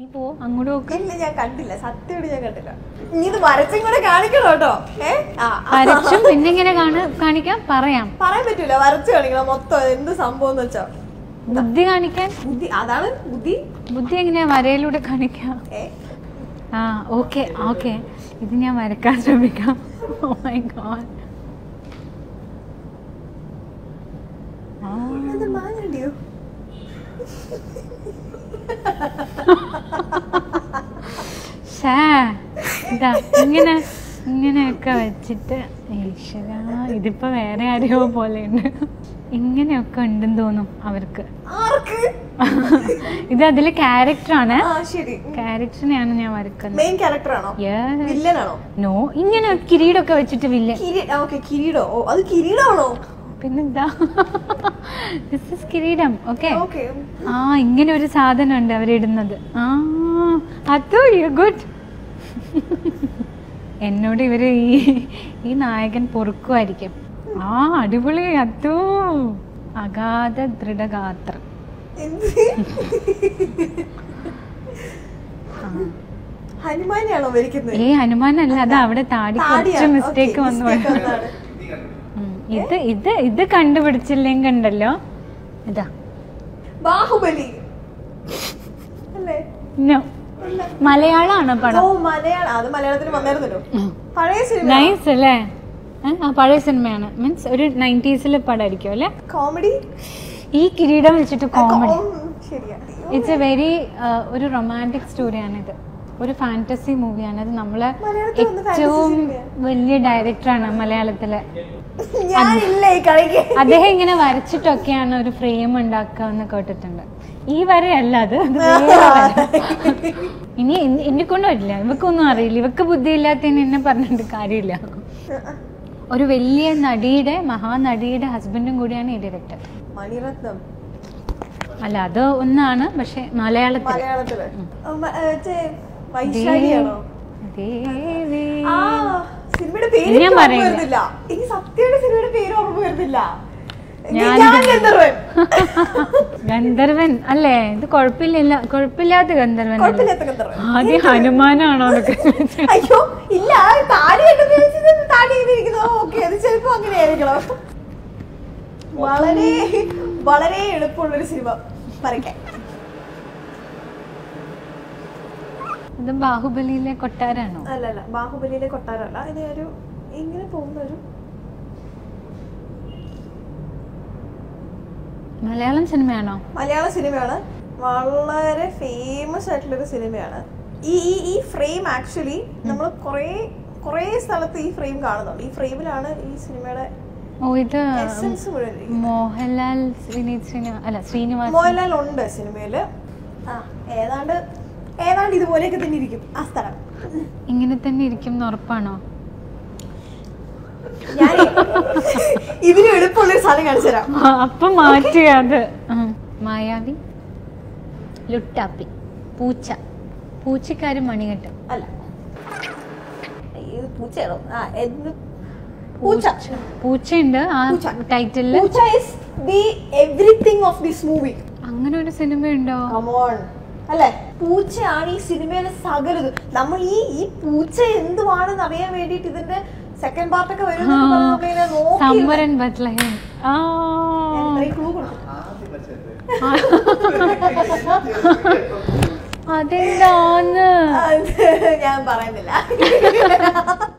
നീ പോ അങ്ങോട്ട് നോക്ക് ഇല്ല ഞാൻ കണ്ടില്ല സത്യമായിട്ട് ഞാൻ കണ്ടില്ല നീ ഇത് വരച്ചും കൂടെ കാണിക്കണം കേട്ടോ ഏ ആ ആ. വരച്ചും പിന്നെ ഇങ്ങനെ കാണ കാണിക്കാം പറയാം പറയാൻ പറ്റൂല വരച്ചു കാണിക്കണം മൊത്തം എന്ത് സംഭവം എന്ന് വെച്ചാ ബുദ്ധി കാണിക്കാൻ ബുദ്ധി അതാണ് ബുദ്ധി ബുദ്ധി എങ്ങനെയാ വരയിലൂടെ കാണിക്കാം ഏ ആ ഓക്കെ ഓക്കെ ഇത് ഞാൻ വരക്കാൻ ശ്രമിക്കാം ഓ മൈ ഗോഡ് അത് മാങ്ങണ്ടിയോ ഷേ ഇതാ ഇങ്ങനെ ഇങ്ങനെയൊക്കെ വെച്ചിട്ട് ഈശ്വര ഇതിപ്പോ വേറെ ആരെയോ പോലെയുണ്ട് ഇങ്ങനെയൊക്കെ ഉണ്ടെന്ന് തോന്നും അവർക്ക് ആർക്ക് ഇത് അതിലെ ക്യാരക്ടറാണ് ആ ശരി ക്യാരക്ടറിനെയാണ് ഞാൻ വരക്കുന്നത് മെയിൻ ക്യാരക്ടർ ആണോ വില്ലനാണോ നോ ഇങ്ങനെ കിരീടമൊക്കെ വെച്ചിട്ട് വില്ല കിരീ ഓക്കെ കിരീടോ ഓ അത് കിരീടമാണോ പിന്നെന്താ ദിസ് ഇസ് കിരീടം ഓക്കെ ഓക്കെ ആ ഇങ്ങനെ ഒരു സാധനം ഉണ്ട് അവരിടുന്നത് ആ അതോ യു ഗുഡ് എന്നോട് ഇവര് ഈ ഈ നായകൻ പൊറുക്കുമായിരിക്കും ആ അടിപൊളി അതോ അഗാധ ദൃഢഗാത്രം എന്ത് ഹനുമാനെയാണോ വരയ്ക്കുന്നത് ഏ ഹനുമാനല്ല അത് അവിടെ താടി താടിയാ? കുറച്ച് മിസ്റ്റേക്ക് Okay, വന്നു mistake പോയി. വന്നതാണ്. ഉം. ഇത് ഇത് ഇത് കണ്ടുപിടിച്ചില്ലെങ്കിൽ ഉണ്ടല്ലോ ഇതാ ബാഹുബലി അല്ലേ No. അല്ല. മലയാളമാണ് ഓ പടം മലയാളം അത് മലയാളത്തിൽ വന്നായിരുന്നല്ലോ പഴയ സിനിമ നൈസ് അല്ലേ ഏ? ആ പഴയ സിനിമയാണ് മീൻസ് ഒരു നയൻറ്റീസിലെ പടമായിരിക്കും അല്ലേ കോമഡി ഈ കിരീടം വെച്ചിട്ട് കോമഡി ശരിയാ ഇറ്റ്സ് എ വെരി ഒരു റൊമാൻറ്റിക് സ്റ്റോറിയാണ് ഇത് ഒരു ഫാന്റസി മൂവിയാണ് അത് നമ്മളെ മലയാളത്തിൽ വന്ന fantasy ഏറ്റവും സിനിമയാ? വലിയ ഡയറക്ടറാണ് മലയാളത്തിലെ ഞാനില്ല ഈ കളിക്ക് അദ്ദേഹം ഇങ്ങനെ വരച്ചിട്ടൊക്കെയാണ് ഒരു ഫ്രെയിം ഉണ്ടാക്കുക എന്ന് കേട്ടിട്ടുണ്ട് ഈ വരയല്ല അത് അത് വേറെ വര. ഇനി എന്നെ- എന്നെ കൊണ്ട് പറ്റില്ല ഇവക്കൊന്നും അറിയില്ല ഇവക്ക് ബുദ്ധിയില്ലാത്തതിന് എന്നെ പറഞ്ഞിട്ട് കാര്യമില്ല ഒരു വലിയ നടിയുടെ മഹാനടിയുടെ ഹസ്ബൻഡും കൂടിയാണ് ഈ ഡയറക്ടർ മണിരത്നം അല്ല അത് ഒന്നാണ് പക്ഷെ മലയാളത്തിൽ മലയാളത്തില് ആ, മ- ഏ, മറ്റേ വൈശാലിയാണോ ദേവി ആ സിനിമയുടെ പേര് ഇത് ഞാൻ എനിക്ക് ഓർമ്മ പറയില്ല. വരുന്നില്ല എനിക്ക് സത്യയുടെ സിനിമയുടെ പേര് ഓർമ്മ വരുന്നില്ല ഞാൻ- ഞാൻ ഗന്ധർവൻ ഗന്ധർവൻ അല്ലേ ഇത് കുഴപ്പമില്ല കുഴപ്പമില്ലാത്ത ഗന്ധർവൻ അല്ലേ? കുഴപ്പമില്ലാത്ത ഗന്ധർവൻ ആദ്യം ഹനുമാനാണോ എന്നൊക്കെ അയ്യോ ഇല്ല താടി കെട്ടുന്ന താടി ചെയ്തിരിക്കുന്നത് ഓക്കെ അത് ചിലപ്പോ അങ്ങനെ ആയിരിക്കണം വളരെ വളരെ എളുപ്പമുള്ളൊരു സിനിമ വരയ്ക്കാൻ ഇത് ബാഹുബലിയിലെ കൊട്ടാരാണോ അല്ല അല്ല ബാഹുബലിയിലെ കൊട്ടാരമല്ല ഇത് ഒരു ഇങ്ങനെ പോകുന്ന ഒരു മലയാളം സിനിമയാണോ മലയാള സിനിമയാണ് വളരെ ഫേമസ് ആയിട്ടുള്ളൊരു സിനിമയാണ് ഈ ഈ ഈ ഫ്രെയിം ആക്ച്വലി നമ്മൾ കുറേ കുറേ സ്ഥലത്ത് ഈ ഫ്രെയിം കാണുന്നുണ്ട് ഈ ഫ്രെയിമിലാണ് ഈ സിനിമയുടെ ഓ ഇത് എസൻസ് മുഴുവൻ ഇരിക്കുന്നത്. മോഹൻലാൽ വിനീത് ശ്രീനിവാസ് അല്ല ശ്രീനിവാസ് മോഹൻലാൽ ഉണ്ട് സിനിമയില് ആ ഏതാണ്ട് ഏതാണ്ട് ഇതുപോലെയൊക്കെ തന്നെ ഇരിക്കും ആ സ്ഥലം ഇങ്ങനെ തന്നെ ഇരിക്കും എന്ന് ഉറപ്പാണോ ഞാൻ ഇതിന് എളുപ്പമുള്ളൊരു സാധനം കാണിച്ചു തരാം ആ, അപ്പൊ മാറ്റി അത് ഉം. മായാവി ലുട്ടാപ്പി പൂച്ച പൂച്ചക്കാരും മണികെട്ടും അല്ല ഇത് പൂച്ചയാണോ ആ എന്ത് പൂച്ച പൂച്ചയുണ്ട് ആ പൂച്ച. ടൈറ്റിലില് പൂച്ച is the everything of this movie അങ്ങനെ ഒരു സിനിമയുണ്ടോ കമോൺ അല്ലെ പൂച്ചയാണ് ഈ സിനിമയിലെ സകലത് നമ്മൾ ഈ ഈ പൂച്ച എന്തുവാണെന്ന് അറിയാൻ വേണ്ടിട്ട് ഇതിന്റെ സെക്കൻഡ് പാർട്ടൊക്കെ വരും സമ്മരൻ ബത്ലഹേം ആ അതെന്താന്ന് ഞാൻ പറയുന്നില്ല